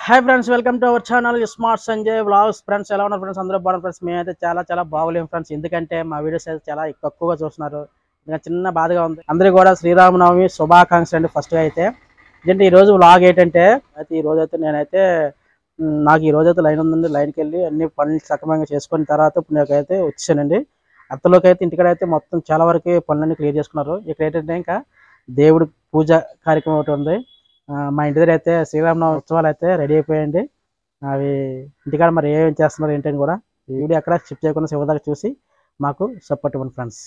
Hi friends welcome to our channel smart Sanjay vlogs friends ఎలా ఉన్నారు friends అందరూ బాగున్నారు ఫ్రెండ్స్ మేమైతే చాలా చాలా బాగోలేము ఫ్రెండ్స్ ఎందుకంటే మా వీడియోస్ అయితే చాలా తక్కువగా చూస్తున్నారు ఇంకా చిన్న బాధగా ఉంది అందరికీ కూడా శ్రీరామనవమి శుభాకాంక్షలు అండి ఫస్ట్గా అయితే ఏంటంటే ఈ రోజు వ్లాగ్ ఏంటంటే అయితే ఈ రోజు అయితే నేనైతే మ్, నాకు ఈ రోజు అయితే లైన్ ఉందండి లైన్కి వెళ్ళి అన్ని పనులు సక్రమంగా చేసుకున్న తర్వాత ఇప్పుడు నాకైతే వచ్చానండి అత్తలోకి అయితే ఇంటికాడ అయితే మొత్తం చాలా వరకు పనులన్నీ క్లియర్ చేసుకున్నారు ఇక్కడ ఏంటంటే ఇంకా దేవుడి పూజ కార్యక్రమం ఒకటి ఉంది ఆ, మా ఇంటి దగ్గర అయితే శ్రీరామనవమి ఉత్సవాలు అయితే రెడీ అయిపోయాయండి అవి ఇంటికాడ మరి ఏమేమి చేస్తున్నారు ఏంటని కూడా ఈ వీడియో ఎక్కడ షిఫ్ట్ చేయకుండా చివరిదాకా చూసి మాకు సపోర్ట్ ఇవ్వండి ఫ్రెండ్స్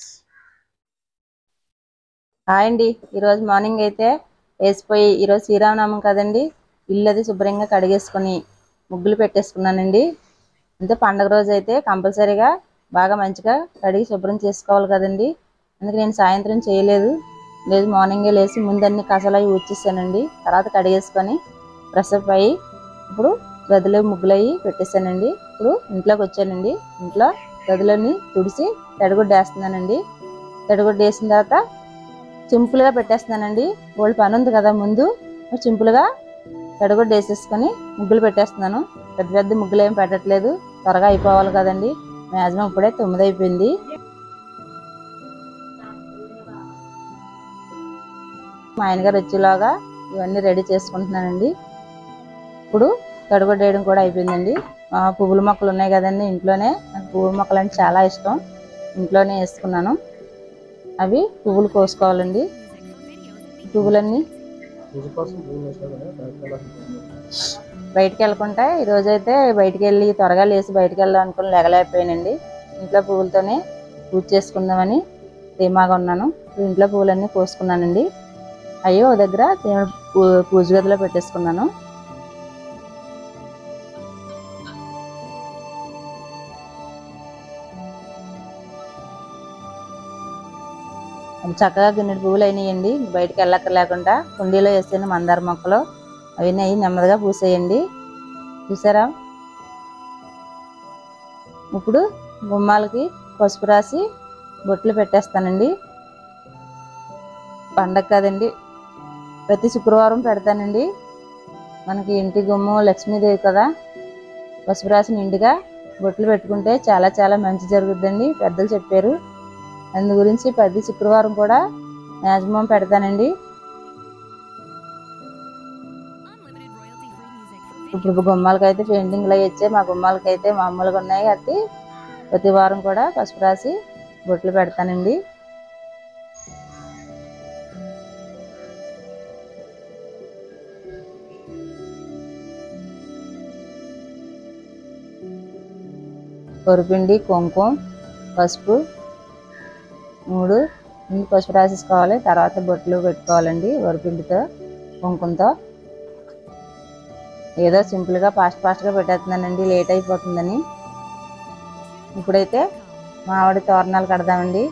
హాయ్ అండి ఈరోజు మార్నింగ్ అయితే వేసిపోయి ఈరోజు శ్రీరామనామం కదండి ఇల్లు అది శుభ్రంగా కడిగేసుకొని ముగ్గులు పెట్టేసుకున్నానండి అంటే పండగ రోజు అయితే కంపల్సరీగా బాగా మంచిగా కడిగి శుభ్రం చేసుకోవాలి కదండి అందుకే నేను సాయంత్రం చేయలేదు లేదు మార్నింగే లేచి ముందన్ని కసలు అవి ఊడ్చేసానండి తర్వాత కడిగేసుకొని ఫ్రెష్ అప్ అయ్యి ఇప్పుడు గదిలో ముగ్గులు అవి పెట్టేశానండి ఇప్పుడు ఇంట్లోకి వచ్చానండి ఇంట్లో గదిలోని తుడిసి తడిగుడ్డ వేస్తున్నానండి తడిగుడ్డ వేసిన తర్వాత సింపుల్గా పెట్టేస్తున్నానండి బోల్డ్ పని ఉంది కదా ముందు సింపుల్గా తడిగుడ్డ వేసేసుకొని ముగ్గులు పెట్టేస్తున్నాను పెద్ద పెద్ద ముగ్గులు ఏం పెట్టట్లేదు త్వరగా అయిపోవాలి కదండి మ్యాక్సిమం ఇప్పుడే తొమ్మిది అయిపోయింది మా ఆయనగారు వచ్చేలాగా ఇవన్నీ రెడీ చేసుకుంటున్నానండి ఇప్పుడు తడిగుడ్డ వేయడం కూడా అయిపోయిందండి ఆ, పువ్వుల మొక్కలు ఉన్నాయి కదండి ఇంట్లోనే నాకు పువ్వుల మొక్కలు అంటే చాలా ఇష్టం ఇంట్లోనే వేసుకున్నాను అవి పువ్వులు కోసుకోవాలండి పువ్వులన్నీ బయటికి వెళ్ళకుండా ఈ రోజు అయితే బయటికి వెళ్ళి త్వరగా లేచి బయటికి వెళ్దాం అనుకుని లేగలేకపోయానండి ఇంట్లో పువ్వులతోనే పూజ చేసుకుందామని ధీమాగా ఉన్నాను ఇప్పుడు ఇంట్లో పువ్వులన్నీ కోసుకున్నానండి అవి ఒక దగ్గర దేవుడి పూ- పూజ గదిలో పెట్టేసుకున్నాను అవి చక్కగా గిన్నెడు పువ్వులు అయినాయండి బయటికి వెళ్ళక్క లేకుండా కుండీలో వేసాను మందార మొక్కలు అవి నెయ్యి నెమ్మదిగా పూసేయండి చూసారా ఇప్పుడు గుమ్మాలకి పసుపు రాసి బొట్లు పెట్టేస్తానండి పండగ కదండి ప్రతి శుక్రవారం పెడతానండి మనకి ఇంటి గుమ్మం లక్ష్మీదేవి కదా పసుపు రాసి నిండుగా బొట్లు పెట్టుకుంటే చాలా చాలా మంచి జరుగుద్దండి పెద్దలు చెప్పారు అందు గురించి ప్రతి శుక్రవారం కూడా మ్యాక్సిమం పెడతానండి ఇప్పుడు గుమ్మాలకి అయితే పెయింటింగ్లు అవి వచ్చాయి మా గుమ్మాలకి అయితే మామూలుగా ఉన్నాయి కాబట్టి ప్రతి వారం కూడా పసుపు రాసి బొట్లు పెడతానండి పొరిపిండి కుంకుమ పసుపు మూడు ముందు పసుపు రాసేసుకోవాలి తర్వాత బొట్లు పెట్టుకోవాలండి వరిపిండితో కుంకుమతో ఏదో సింపుల్గా ఫాస్ట్ ఫాస్ట్గా పెట్టేస్తున్నానండి లేట్ అయిపోతుందని ఇప్పుడైతే మామిడి తోరణాలు కడదామండి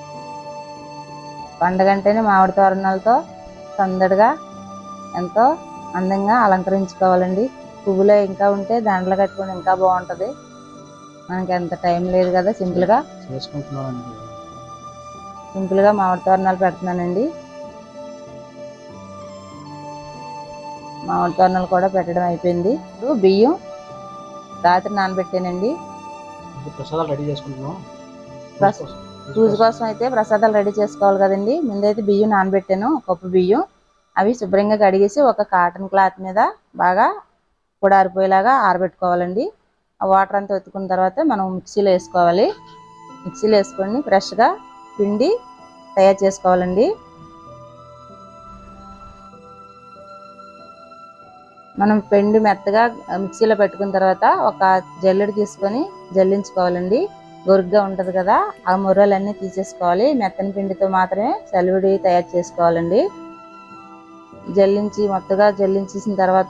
పండగ అంటేనే మామిడి తోరణాలతో సందడిగా ఎంతో అందంగా అలంకరించుకోవాలండి పువ్వులే ఇంకా ఉంటే దండలు కట్టుకొని ఇంకా బాగుంటుంది మనకి ఎంత టైం లేదు కదా సింపుల్గా చేసుకుంటున్నామండి సింపుల్గా మామిడి తోరణాలు పెడుతున్నానండి మామిడి తోరణాలు కూడా పెట్టడం అయిపోయింది ఇప్పుడు బియ్యం రాత్రి నానబెట్టానండి ఇప్పుడు ప్రసాదాలు రెడీ చేసుకుంటున్నాం ప్రస్- పూజ కోసం అయితే ప్రసాదాలు రెడీ చేసుకోవాలి కదండి ముందైతే బియ్యం నానబెట్టాను ఒక కప్పు బియ్యం అవి శుభ్రంగా కడిగేసి ఒక కాటన్ క్లాత్ మీద బాగా పొడి ఆరిపోయేలాగా ఆరబెట్టుకోవాలండి ఆ వాటర్ అంతా ఒత్తుకున్న తర్వాత మనం మిక్సీలో వేసుకోవాలి మిక్సీలో వేసుకొని ఫ్రెష్గా పిండి తయారు చేసుకోవాలండి మనం పిండి మెత్తగా మిక్సీలో పెట్టుకున్న తర్వాత ఒక జల్లెడ తీసుకొని జల్లించుకోవాలండి గొరుగ్గా ఉంటుంది కదా ఆ ముర్రలన్నీ తీసేసుకోవాలి మెత్తని పిండితో మాత్రమే చలివిడి తయారు చేసుకోవాలండి జల్లించి మొత్తగా జల్లించేసిన తర్వాత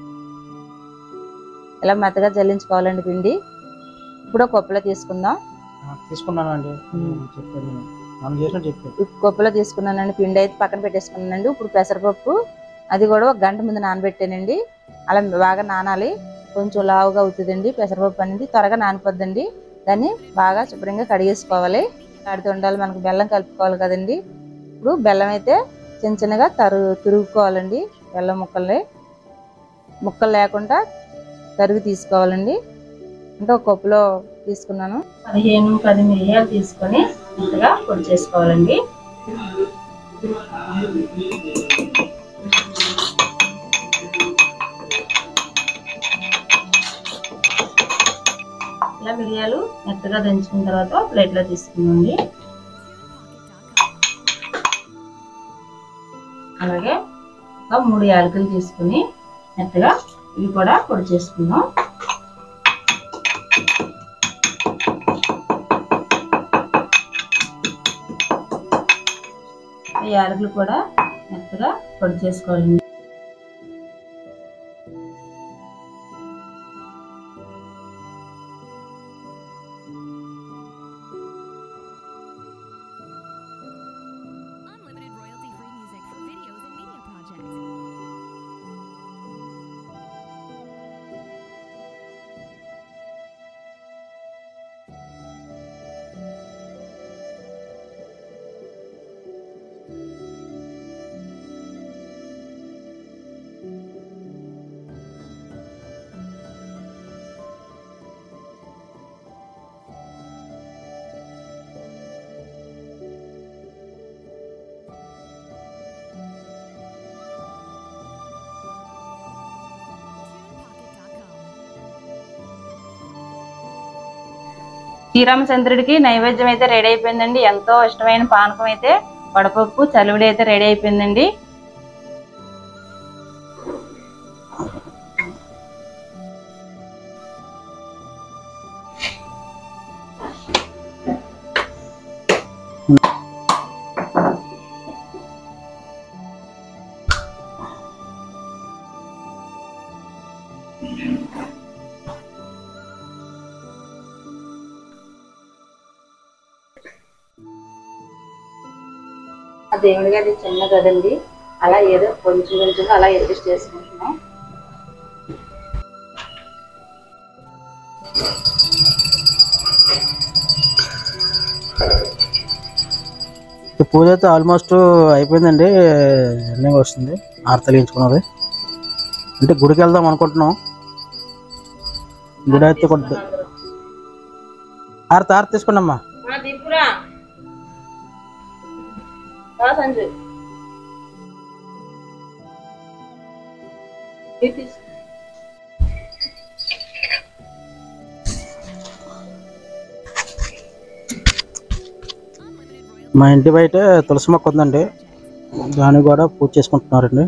ఇలా మెత్తగా జల్లించుకోవాలండి పిండి ఇప్పుడు ఒక కప్పులో తీసుకుందాం తీసుకున్నాను అండి మ్మ్. చెప్పాను మనం చేసినట్టు చెప్పాను ఈ కప్పులో తీసుకున్నానండి పిండి అయితే పక్కన పెట్టేసుకున్నానండి ఇప్పుడు పెసరపప్పు అది కూడా ఒక గంట ముందు నానబెట్టానండి అలా బాగా నానాలి కొంచెం లావుగా అవుతుందండి పెసరపప్పు అనేది త్వరగా నానిపోద్దండి దాన్ని బాగా శుభ్రంగా కడిగేసుకోవాలి ఆడుతూ ఉండాలి మనకు బెల్లం కలుపుకోవాలి కదండి ఇప్పుడు బెల్లం అయితే చిన్న చిన్నగా తరు తురుముకోవాలండి బెల్లం ముక్కల్ని ముక్కలు లేకుండా తరిగి తీసుకోవాలండి అంటే ఒక కప్పులో తీసుకున్నాను పదిహేను పది మిరియాలు తీసుకొని ఇంతగా పొడి చేసుకోవాలండి ఇలా మిరియాలు మెత్తగా దంచుకున్న తర్వాత ప్లేట్లో తీసుకున్నాండి అలాగే ఒక మూడు యాలకులు తీసుకుని మెత్తగా ఇవి కూడా పొడి చేసుకుందాం ఈ యాలకులు కూడా మెత్తగా పొడి చేసుకోవాలండి Unlimited royalty-free music for videos and media projects. శ్రీరామచంద్రుడికి నైవేద్యం అయితే రెడీ అయిపోయిందండి ఎంతో ఇష్టమైన పానకం అయితే వడపప్పు చలివిడి అయితే రెడీ అయిపోయిందండి ఆ దేవుడి గది చిన్న గదండి అలా ఏదో కొంచెం కొంచెం అలా అడ్జస్ట్ చేసుకుంటున్నాం ఈ పూజ అయితే ఆల్మోస్ట్ అయిపోయిందండి ఎండింగ్ వస్తుంది ఆరు తొలగించుకున్నది అంటే గుడికి వెళ్దాం అనుకుంటున్నాం గుడి అయితే కొద్ది ఆరు ఆరు తీసుకోండి అమ్మా దీపురా సంజు మా ఇంటి బయట తులసి మొక్క ఉందండి దాన్ని కూడా పూజ చేసుకుంటున్నారండి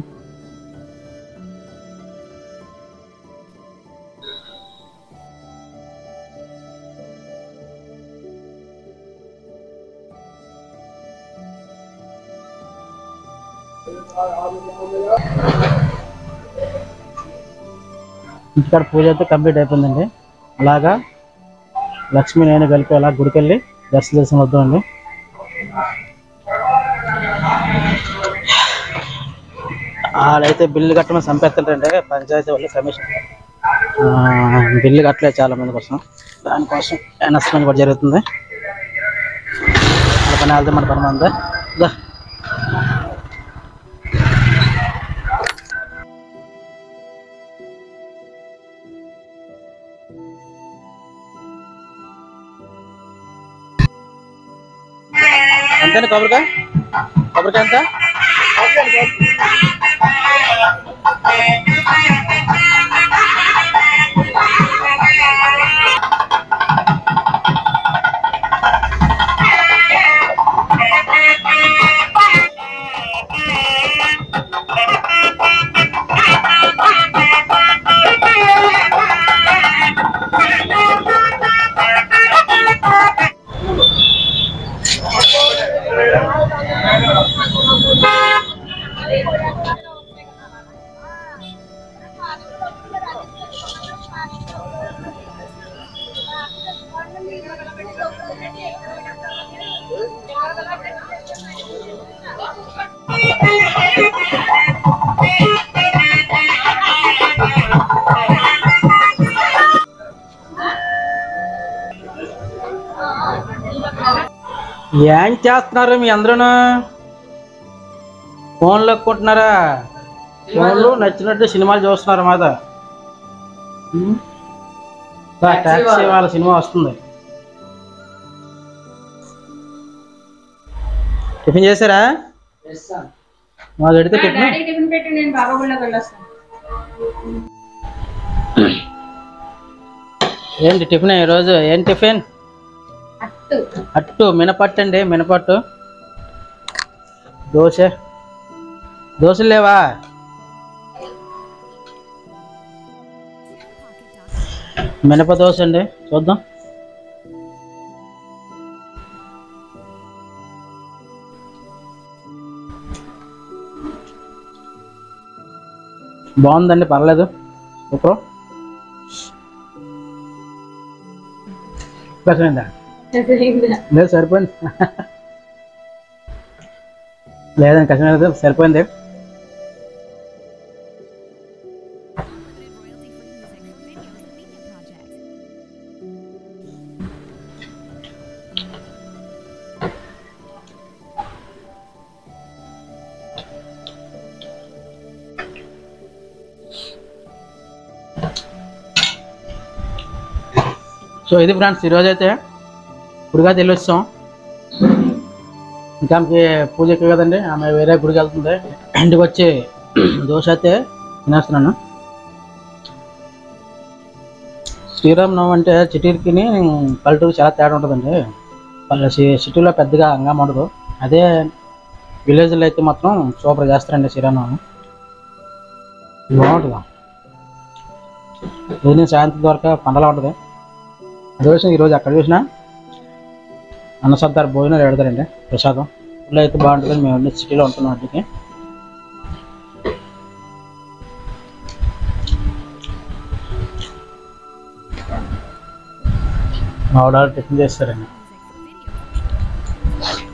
ఇంటికాడ పూజ అయితే కంప్లీట్ అయిపోయిందండి అలాగా లక్ష్మి నేను కలిపి అలా గుడికి వెళ్ళి దర్శనం చేసుకుని వద్దామండి వాళ్ళైతే బిల్లు కట్టమని చంపేస్తుంటే పంచాయతీ వాళ్ళు కమిషన్ ఆ, బిల్లు కట్టలేదు చాలా మంది కోసం దానికోసం అనౌన్స్మెంట్ కూడా జరుగుతుంది వాళ్ళ పని వెళ్తే మన పని మంది దా. ఎంతైనా కొబ్బరికాయ కొబ్బరికాయ ఎంత ఏం చేస్తున్నారు మీ అందరూ ఫోన్లు ఎక్కుంటున్నారా ఫోన్లు నచ్చినట్టు సినిమాలు చూస్తున్నారు మాత ఉమ్. రా, టాక్సీ వాళ్ళ సినిమా వస్తుంది టిఫిన్ చేశారా మాది పెడితే టిఫిన్ టిఫిన్ పెట్టి నేను బాబా గుళ్ళకి వెళ్ళొస్తాను ఏంటి టిఫిన్ ఈరోజు ఏం టిఫిన్ అట్టు అట్టు మినపట్టు అండి మినపట్టు దోశ దోశలు లేవా మినప దోశ అండి చూద్దాం బాగుందండి పర్లేదు సూపర్ కసమైందా లేదు సరిపోయింది లేదండి కసమైనది సరిపోయింది Limited royalty-free music for videos and media projects. So ఇది ఫ్రెండ్స్ ఈరోజు అయితే గుడిగా తెలియొచ్చాం ఇంకా ఆమెకి పూజ ఎక్కువ కదండి ఆమె వేరే గుడికి వెళ్తుంది ఇంటికి వచ్చి దోశ అయితే తినేస్తున్నాను శ్రీరామనవం అంటే సిటీకి పల్లెటూరు చాలా తేడా ఉంటుందండి వాళ్ళ సి- సిటీలో పెద్దగా అంగం ఉండదు అదే విలేజ్లో అయితే మాత్రం సూపర్ చేస్తారండి శ్రీరామనవం బాగుంటుంది ఉదయం సాయంత్రం వరకు పండలా ఉంటుంది అది చూసిన ఈరోజు అక్కడ చూసిన అన్నసత్తారు భోజనాలు పెడతారండి ప్రసాదం ఊళ్ళో అయితే బాగుంటుంది మేము అన్ని సిటీలో ఉంటున్నాం వాటికి మా ఆవిడ టిఫిన్ చేస్తారండి Music for videos and media projects.